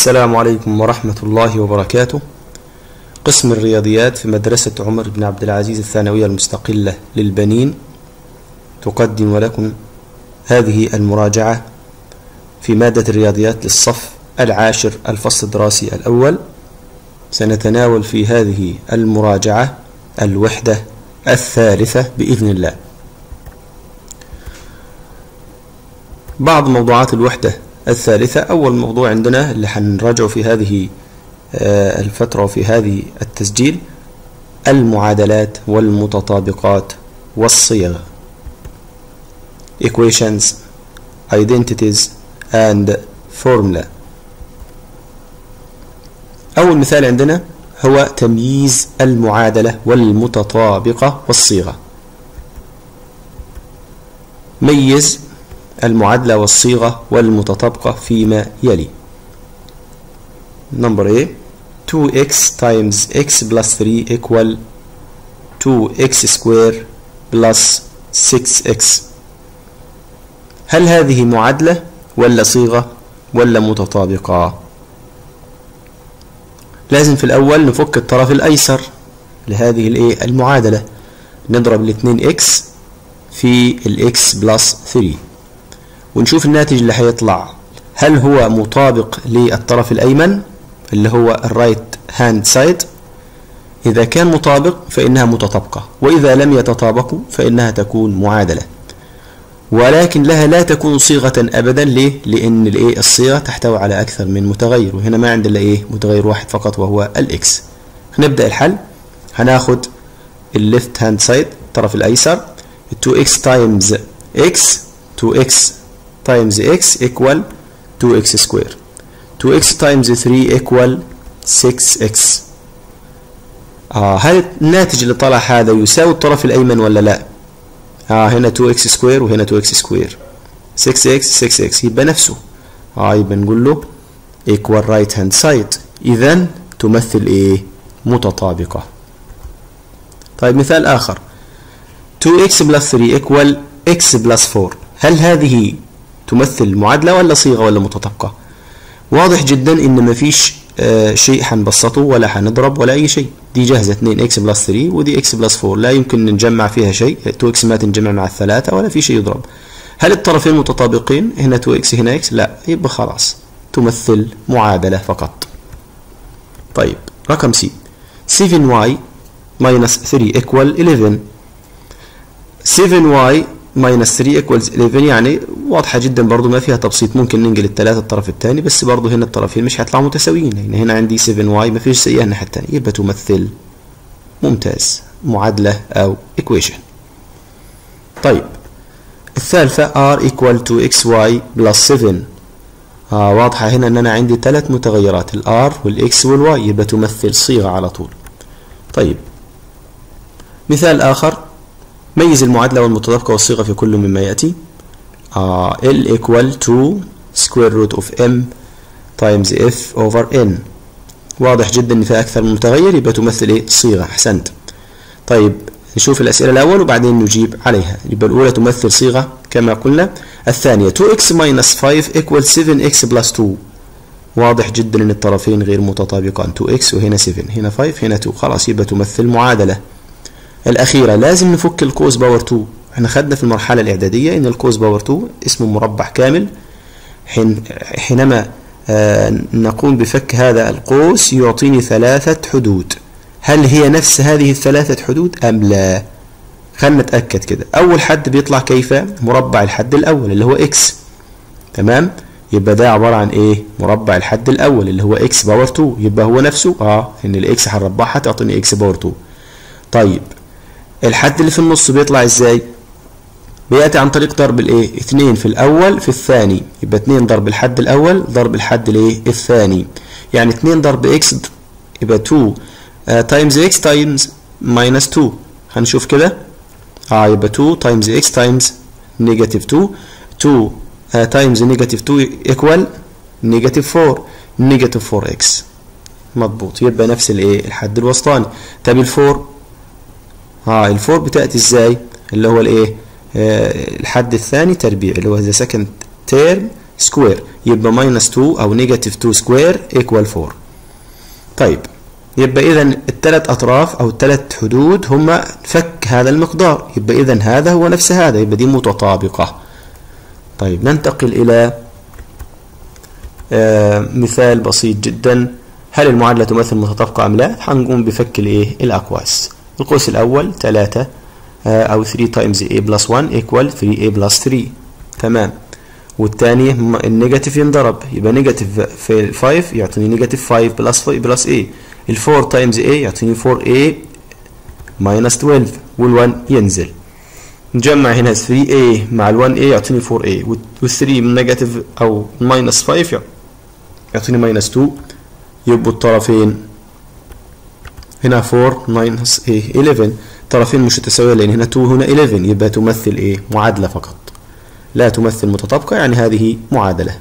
السلام عليكم ورحمة الله وبركاته قسم الرياضيات في مدرسة عمر بن عبد العزيز الثانوية المستقلة للبنين تقدم لكم هذه المراجعة في مادة الرياضيات للصف العاشر الفصل الدراسي الأول سنتناول في هذه المراجعة الوحدة الثالثة بإذن الله بعض موضوعات الوحدة الثالثة أول موضوع عندنا اللي حنراجعه في هذه الفترة وفي هذه التسجيل المعادلات والمتطابقات والصيغ equations identities and formula أول مثال عندنا هو تمييز المعادلة والمتطابقة والصيغة ميز المعادلة والصيغة والمتطابقة فيما يلي number A 2x times x plus 3 equal 2x square plus 6x هل هذه معادلة ولا صيغة ولا متطابقة لازم في الأول نفك الطرف الأيسر لهذه الايه المعادلة نضرب الاثنين x في الاكس بلس 3 ونشوف الناتج اللي هيطلع هل هو مطابق للطرف الأيمن اللي هو الرايت هاند سايد إذا كان مطابق فإنها متطابقة وإذا لم يتطابقوا فإنها تكون معادلة ولكن لها لا تكون صيغة أبدا ليه؟ لأن الإيه الصيغة تحتوي على أكثر من متغير وهنا ما عندنا إيه متغير واحد فقط وهو الإكس هنبدأ الحل هناخد الليفت هاند سايد الطرف الأيسر 2x times x 2x times x equal 2x square 2x times 3 equal 6x آه هل الناتج اللي طلع هذا يساوي الطرف الأيمن ولا لا آه هنا 2x سكوير وهنا 2x سكوير 6x 6x يبقى نفسه آه يبقى نقول له equal right hand side إذا تمثل إيه متطابقة طيب مثال آخر 2x plus 3 equal x plus 4 هل هذه تمثل معادلة ولا صيغة ولا متطابقة واضح جدا ان مفيش آه شيء هنبسطه ولا هنضرب ولا اي شيء دي جاهزة 2 x بلس 3 ودي x بلس 4 لا يمكن نجمع فيها شيء 2 x ما تنجمع مع الثلاثة ولا في شيء يضرب هل الطرفين متطابقين هنا 2 x هنا x لا يبقى خلاص تمثل معادلة فقط طيب رقم C 7y minus 3 equal 11 7y minus 3 equals 11 يعني واضحة جدا برضو ما فيها تبسيط ممكن ننقل الثلاثة الطرف الثاني بس برضو هنا الطرفين مش هيطلعوا متساويين يعني هنا عندي 7y ما فيش زيها الناحية الثانية يبقى تمثل ممتاز معادلة أو equation طيب الثالثة r equal to xy plus 7 آه واضحة هنا ان انا عندي ثلاث متغيرات الار والاكس والواي يبقى تمثل صيغة على طول طيب مثال آخر ميز المعادلة والمتطابقة والصيغة في كل مما يأتي uh, L equal to square root of M times F over N واضح جدا ان فيها اكثر من متغير يبقى تمثل ايه صيغة احسنت طيب نشوف الاسئلة الاول وبعدين نجيب عليها يبقى الاولى تمثل صيغة كما قلنا الثانية 2x minus 5 equal 7x plus 2 واضح جدا ان الطرفين غير متطابقان 2x وهنا 7 هنا 5 هنا 2 خلاص يبقى تمثل معادلة الأخيرة لازم نفك الكوز باور 2 احنا خدنا في المرحلة الإعدادية إن الكوز باور 2 اسمه مربع كامل حين حينما آه نقوم بفك هذا القوس يعطيني ثلاثة حدود هل هي نفس هذه الثلاثة حدود أم لا خلنا نتأكد كده أول حد بيطلع كيف مربع الحد الأول اللي هو إكس تمام يبقى ده عبارة عن إيه مربع الحد الأول اللي هو إكس باور 2 يبقى هو نفسه آه إن الإكس هنربعها تعطيني إكس باور 2 طيب الحد اللي في النص بيطلع ازاي بياتي عن طريق ضرب الايه 2 في الاول في الثاني يبقى 2 ضرب الحد الاول ضرب الحد الايه الثاني يعني 2 ضرب اكس يبقى 2 تايمز اكس تايمز ماينس 2 هنشوف كده اه يبقى 2 تايمز اكس تايمز نيجاتيف 2 2 تايمز نيجاتيف 2 ايكوال نيجاتيف 4 نيجاتيف 4 اكس مضبوط يبقى نفس الايه الحد الوسطاني طب الفور ها الفور بتأتي ازاي اللي هو الايه آه الحد الثاني تربيع اللي هو the second term سكوير يبقى ماينس 2 او نيجاتيف 2 سكوير ايكوال 4 طيب يبقى اذا الثلاث اطراف او الثلاث حدود هما فك هذا المقدار يبقى اذا هذا هو نفس هذا يبقى دي متطابقة طيب ننتقل الى آه مثال بسيط جدا هل المعادلة تمثل متطابقة ام لا هنقوم بفك الايه الاقواس القوس الاول 3 آه او 3 تايمز a بلس 1 ايكوال 3a بلس 3 تمام والثاني النيجاتيف ينضرب يبقى نيجاتيف في 5 يعطيني نيجاتيف 5 بلس 5 بلس a ال 4 تايمز a يعطيني 4a ماينس 12 وال1 ينزل نجمع هنا 3a مع ال1a يعطيني 4a وال3 من نيجاتيف او ماينس 5 يعطيني ماينس 2 يبقوا الطرفين هنا 4 ماينس a 11 طرفين مش متساوية لأن هنا 2 هنا 11 يبقى تمثل ايه معادلة فقط لا تمثل متطابقة يعني هذه معادلة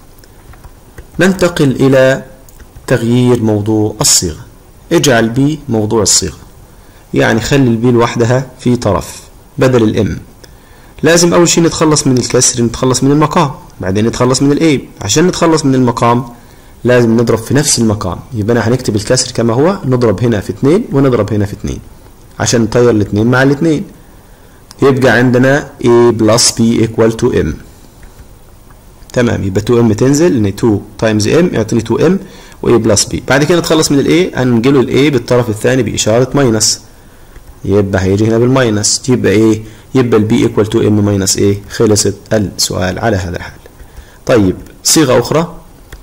ننتقل إلى تغيير موضوع الصيغة اجعل بي موضوع الصيغة يعني خلي البي لوحدها في طرف بدل الام لازم أول شيء نتخلص من الكسر نتخلص من المقام بعدين نتخلص من الاي عشان نتخلص من المقام لازم نضرب في نفس المقام يبقى أنا هنكتب الكسر كما هو نضرب هنا في 2 ونضرب هنا في 2 عشان نطير الاثنين مع الاثنين يبقى عندنا a plus b equal to m تمام يبقى 2m تنزل لان 2 times m يعطيني 2m و a plus b بعد كده نتخلص من ال a هنجيله ال a بالطرف الثاني بإشارة ماينس يبقى هيجي هنا بالماينس يبقى ايه يبقى ال b equal to m minus a خلصت السؤال على هذا الحال طيب صيغة أخرى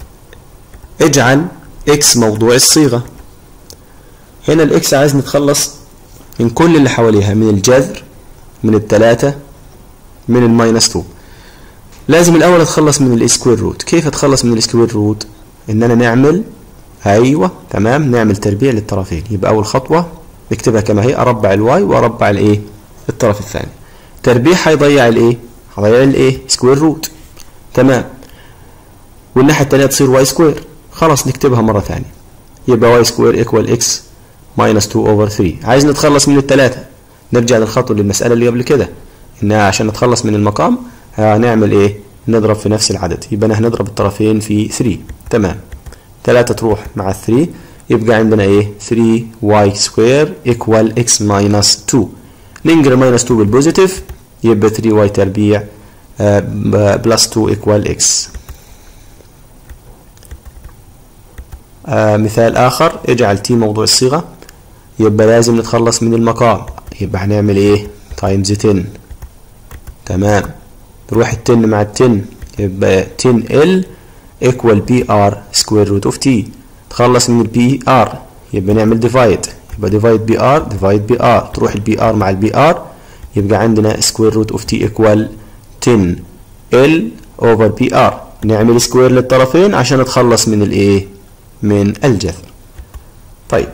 اجعل x موضوع الصيغة هنا الاكس عايز نتخلص من كل اللي حواليها من الجذر من التلاتة من الماينس 2 لازم الاول اتخلص من السكوير روت كيف اتخلص من السكوير روت ان انا نعمل ايوه تمام نعمل تربيع للطرفين يبقى اول خطوه نكتبها كما هي اربع الواي واربع الايه الطرف الثاني تربيع هيضيع الايه هيضيع الايه سكوير روت تمام والناحيه الثانيه تصير واي سكوير خلاص نكتبها مره ثانيه يبقى واي سكوير ايكوال اكس ماينس 2 اوفر 3 عايز نتخلص من الثلاثه نرجع للخطوه للمساله اللي قبل كده انها عشان نتخلص من المقام هنعمل ايه نضرب في نفس العدد يبقى هنضرب الطرفين في 3 تمام 3 تروح مع 3 يبقى عندنا ايه 3 y سكوير ايكوال x ماينس 2 ننقل ماينس 2 بالبوزيتيف يبقى 3 y تربيع بلس 2 ايكوال x آه مثال اخر اجعل t موضوع الصيغه يبقى لازم نتخلص من المقام يبقى هنعمل ايه تايمز 10 تمام نروح ال 10 مع ال 10 يبقى 10 ال equal بي ار سكوير روت اوف تي تخلص من البي ار يبقى نعمل ديفايد يبقى ديفايد بي ار ديفايد بي ار تروح البي ار مع البي ار يبقى عندنا سكوير روت اوف تي ايكوال 10 ال اوفر بي ار نعمل سكوير للطرفين عشان نتخلص من الايه من الجذر طيب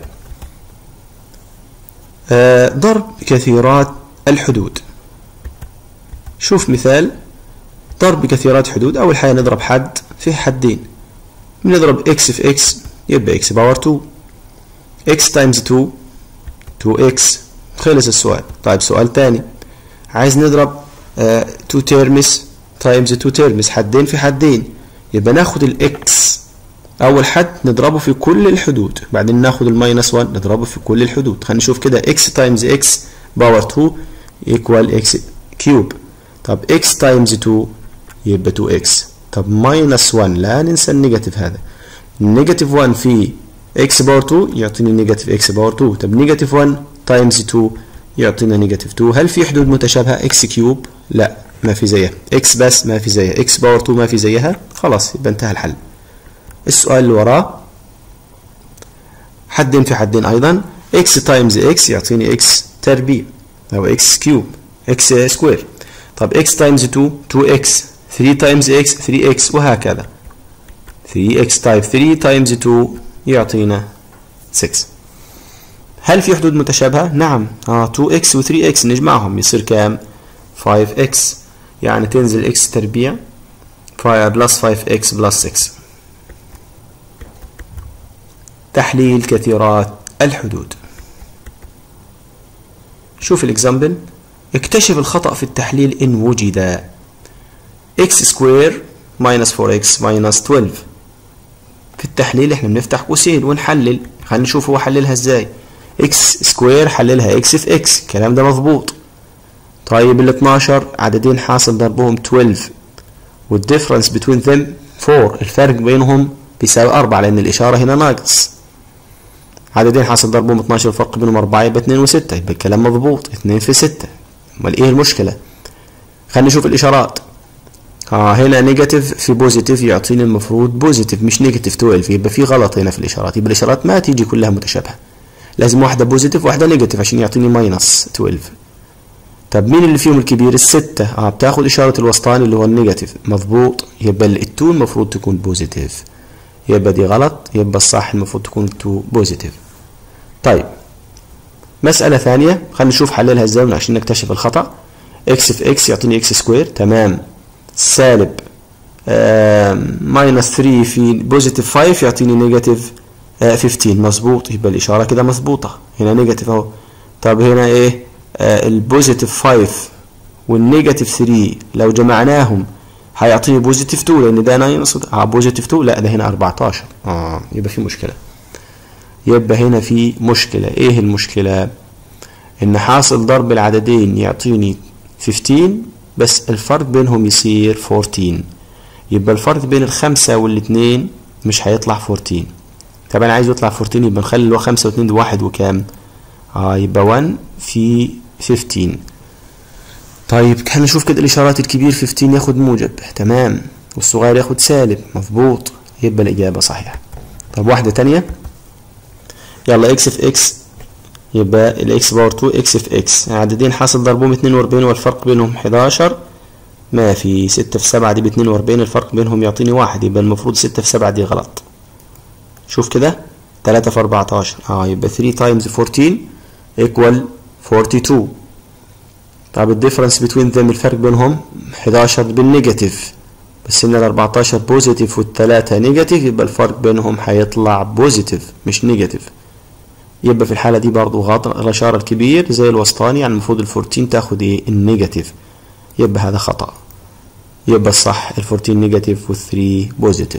آه ضرب كثيرات الحدود شوف مثال ضرب كثيرات حدود أول حاجة نضرب حد في حدين بنضرب x في x يبقى x باور 2 x تايمز 2 2x خلص السؤال طيب سؤال تاني عايز نضرب 2 uh, تيرمز تايمز 2 تيرمز حدين في حدين يبقى ناخد الاكس اول حد نضربه في كل الحدود بعدين ناخد الماينس 1 نضربه في كل الحدود خلينا نشوف كده x تايمز x باور 2 ايكوال x كيوب طب x تايمز 2 يبقى 2x طب ماينس 1 لا ننسى النيجاتيف هذا نيجاتيف 1 في x باور 2 يعطيني نيجاتيف x باور 2 طب نيجاتيف 1 تايمز 2 يعطينا نيجاتيف 2 هل في حدود متشابهة x كيوب لا ما في زيها x بس ما في زيها x باور 2 ما في زيها خلاص يبقى انتهى الحل السؤال اللي وراه حدين في حدين ايضا x تايمز x يعطيني x تربيع او x كيوب x سكوير طب x تايمز 2 2x 3 تايمز x 3x وهكذا 3x تايب 3 تايمز 2 يعطينا 6 هل في حدود متشابهة؟ نعم آه 2x و 3x نجمعهم يصير كام؟ 5x يعني تنزل x تربيع بلس 5x بلس 6 تحليل كثيرات الحدود شوف الاكزامبل اكتشف الخطأ في التحليل إن وجد x سكوير minus 4x minus 12 في التحليل احنا بنفتح قوسين ونحلل خلينا نشوف هو حللها ازاي x سكوير حللها x في x الكلام ده مظبوط طيب ال 12 عددين حاصل ضربهم 12 والديفرنس بين them 4 الفرق بينهم بيساوي 4 لان الاشاره هنا ناقص عددين حاصل ضربهم 12 الفرق بينهم 4 يبقى 2 و6 يبقى الكلام مظبوط 2 في 6 امال ايه المشكله خلينا نشوف الاشارات اه هنا نيجاتيف في بوزيتيف يعطيني المفروض بوزيتيف مش نيجاتيف 12 يبقى في غلط هنا في الاشارات يبقى الاشارات ما تيجي كلها متشابهه لازم واحده بوزيتيف واحده نيجاتيف عشان يعطيني ماينس 12 طب مين اللي فيهم الكبير الستة اه بتاخد إشارة الوسطاني اللي هو النيجاتيف مظبوط يبقى التو المفروض تكون بوزيتيف يبقى دي غلط يبقى الصح المفروض تكون التو بوزيتيف طيب مسألة ثانية خلينا نشوف حللها ازاي عشان نكتشف الخطأ اكس في اكس يعطيني اكس سكوير تمام سالب ماينس 3 في بوزيتيف 5 يعطيني نيجاتيف 15 مظبوط يبقى الإشارة كده مظبوطة هنا نيجاتيف اهو طب هنا ايه آه البوزيتيف 5 والنيجاتيف 3 لو جمعناهم هيعطيني بوزيتيف 2 لان ده ناقص اه بوزيتيف 2 لا ده هنا 14 اه يبقى في مشكله يبقى هنا في مشكله ايه المشكله ان حاصل ضرب العددين يعطيني 15 بس الفرق بينهم يصير 14 يبقى الفرق بين الخمسة والاثنين مش هيطلع 14 طب انا عايز يطلع 14 يبقى نخلي اللي هو 5 و2 واحد وكام اه يبقى 1 في 15 طيب خلينا نشوف كده الاشارات الكبير 15 ياخد موجب تمام والصغير ياخد سالب مظبوط يبقى الاجابه صحيحه طب واحده تانية يلا اكس في اكس يبقى الاكس باور 2 اكس في اكس عددين حاصل ضربهم 42 والفرق بينهم 11 ما في 6 في 7 دي ب 42 الفرق بينهم يعطيني واحد يبقى المفروض 6 في 7 دي غلط شوف كده 3 في 14 اه يبقى 3 تايمز 14 ايكوال 42 طب الديفرنس بين ذم الفرق بينهم 11 بالنيجاتيف بس هنا ال 14 بوزيتيف والثلاثة نيجاتيف يبقى الفرق بينهم هيطلع بوزيتيف مش نيجاتيف يبقى في الحالة دي برضو غلط الإشارة الكبير زي الوسطاني يعني المفروض ال 14 تاخد ايه النيجاتيف يبقى هذا خطأ يبقى الصح ال 14 نيجاتيف وال 3 بوزيتيف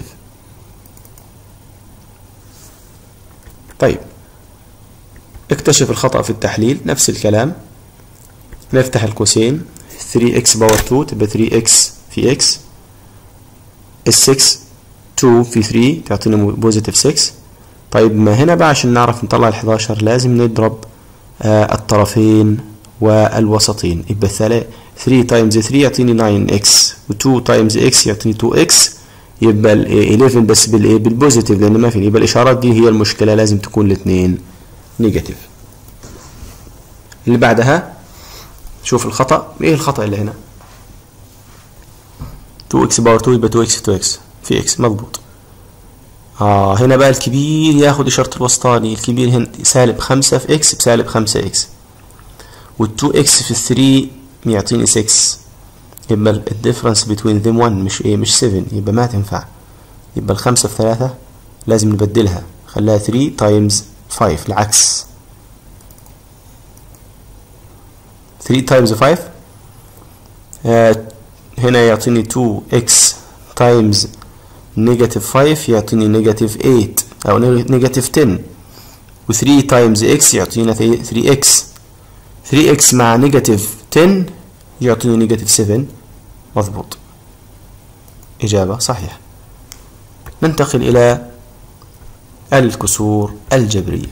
طيب اكتشف الخطأ في التحليل نفس الكلام نفتح القوسين 3x باور 2 تبقى 3x في x ال 6 2 في 3 تعطينا بوزيتيف 6 طيب ما هنا بقى عشان نعرف نطلع ال 11 لازم نضرب آه الطرفين والوسطين يبقى 3 تايمز 3 يعطيني 9x و2 تايمز x يعطيني 2x يبقى ال 11 بس بالايه بالبوزيتيف لان ما في يبقى الاشارات دي هي المشكله لازم تكون الاثنين نيجاتيف اللي بعدها شوف الخطأ ايه الخطأ اللي هنا 2x باور 2 يبقى 2x في 2x في x مضبوط اه هنا بقى الكبير ياخد إشارة الوسطاني الكبير هنا سالب 5 في x بسالب 5 x وال 2x في 3 يعطيني 6 يبقى الديفرنس بين them 1 مش ايه مش 7 يبقى ما تنفع يبقى الخمسة في 3 لازم نبدلها خليها 3 تايمز 5 العكس 3 تايمز 5 آه هنا يعطيني 2x تايمز نيجاتيف 5 يعطيني نيجاتيف 8 او نيجاتيف 10 و 3 تايمز x يعطينا 3x 3x مع نيجاتيف 10 يعطيني نيجاتيف 7 مضبوط إجابة صحيحة ننتقل إلى الكسور الجبرية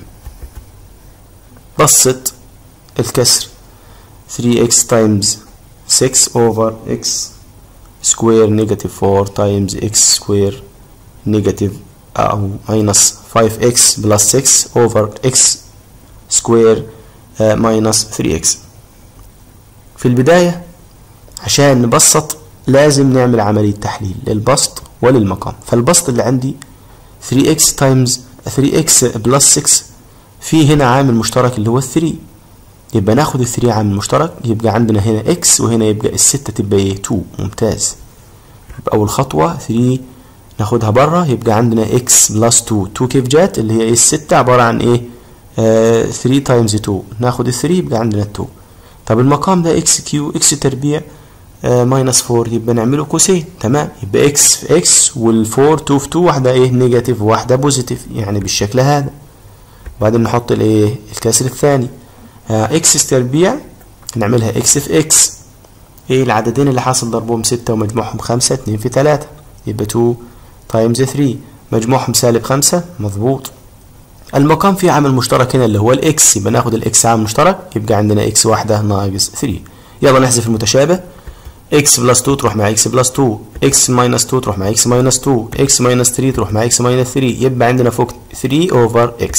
بسط الكسر 3x times 6 over x square negative 4 times x square negative أو minus 5x plus 6 over x square uh, minus 3x في البداية عشان نبسط لازم نعمل عملية تحليل للبسط وللمقام فالبسط اللي عندي 3x times 3x plus 6 في هنا عامل مشترك اللي هو 3 يبقى ناخد ال 3 عامل مشترك يبقى عندنا هنا x وهنا يبقى الستة تبقى ايه 2 ممتاز يبقى أول خطوة 3 ناخدها بره يبقى عندنا x بلس 2 2 كيف جات اللي هي ايه الستة عبارة عن ايه آه 3 تايمز 2 ناخد ال 3 يبقى عندنا 2 طب المقام ده x كيو x تربيع ماينس 4 يبقى نعمله كوسين تمام يبقى اكس في اكس وال4 2 في 2 واحده ايه نيجاتيف وواحده بوزيتيف يعني بالشكل هذا وبعدين نحط الايه الكسر الثاني اكس تربيع نعملها اكس في اكس ايه العددين اللي حاصل ضربهم 6 ومجموعهم 5 2 في 3 يبقى 2 تايمز 3 مجموعهم سالب 5 مظبوط المقام فيه عامل مشترك هنا اللي هو الاكس يبقى ناخد الاكس عامل مشترك يبقى عندنا اكس واحده ناقص 3 يلا نحذف المتشابه x بلس 2 تروح مع x بلس 2 x ماينس 2 تروح مع x ماينس 2 x ماينس 3 تروح مع x ماينس 3 يبقى عندنا فوق 3 اوفر x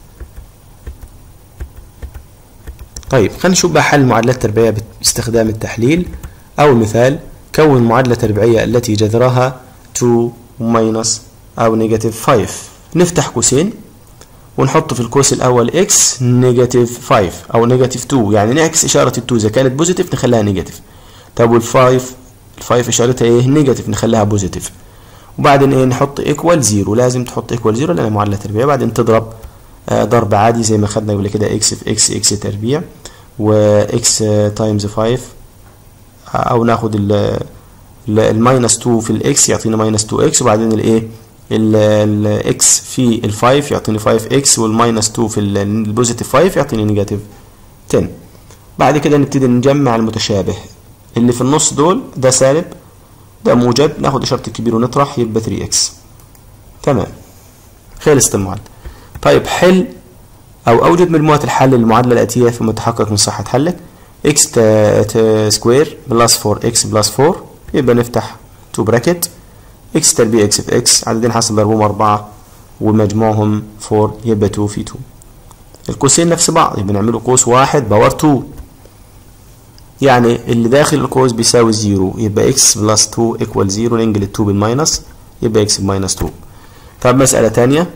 طيب خلينا نشوف بقى حل معادلات تربيعية باستخدام التحليل أول مثال كون معادلة تربيعية التي جذرها 2 ماينس أو نيجاتيف 5 نفتح قوسين ونحط في القوس الأول x نيجاتيف 5 أو نيجاتيف 2 يعني نعكس إشارة ال 2 إذا كانت بوزيتيف نخليها نيجاتيف طب والفايف الفايف اشارتها ايه نيجاتيف نخليها بوزيتيف وبعدين ايه نحط ايكوال زيرو لازم تحط ايكوال زيرو لان معادله تربيع بعدين تضرب آه ضرب عادي زي ما خدنا قبل كده اكس في اكس اكس تربيع واكس تايمز 5 او ناخد الماينس 2 في الاكس يعطينا ماينس 2 اكس وبعدين الايه الاكس في ال5 يعطيني 5 اكس والماينس 2 في البوزيتيف 5 يعطيني نيجاتيف 10 بعد كده نبتدي نجمع المتشابه اللي في النص دول ده سالب ده موجب ناخد اشارة الكبير ونطرح يبقى 3 اكس تمام خلصت المعادلة طيب حل او اوجد مجموعة الحل للمعادلة الاتية ثم تحقق من صحة حلك اكس سكوير بلس 4 اكس بلس 4 يبقى نفتح تو براكت اكس تربيع اكس في اكس عددين حاصل ضربهم 4 ومجموعهم 4 يبقى 2 في 2 القوسين نفس بعض يبقى نعمله قوس واحد باور 2 يعني اللي داخل القوس بيساوي زيرو يبقى x بلس 2 ايكوال زيرو ننقل ال 2 بالماينس يبقى x بماينس 2 طب مسألة تانية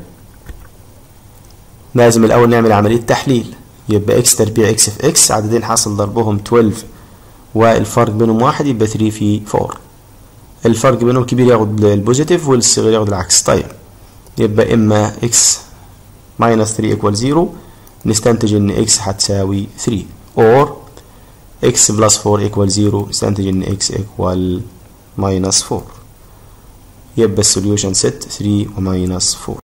لازم الأول نعمل عملية تحليل يبقى x تربيع x في x عددين حاصل ضربهم 12 والفرق بينهم واحد يبقى 3 في 4 الفرق بينهم كبير ياخد البوزيتيف والصغير ياخد العكس طيب يبقى إما x ماينس 3 ايكوال زيرو نستنتج إن x هتساوي 3 or x بلس 4 equal 0 استنتج ان x equal minus 4 يبقى السوليوشن ست 3 و minus 4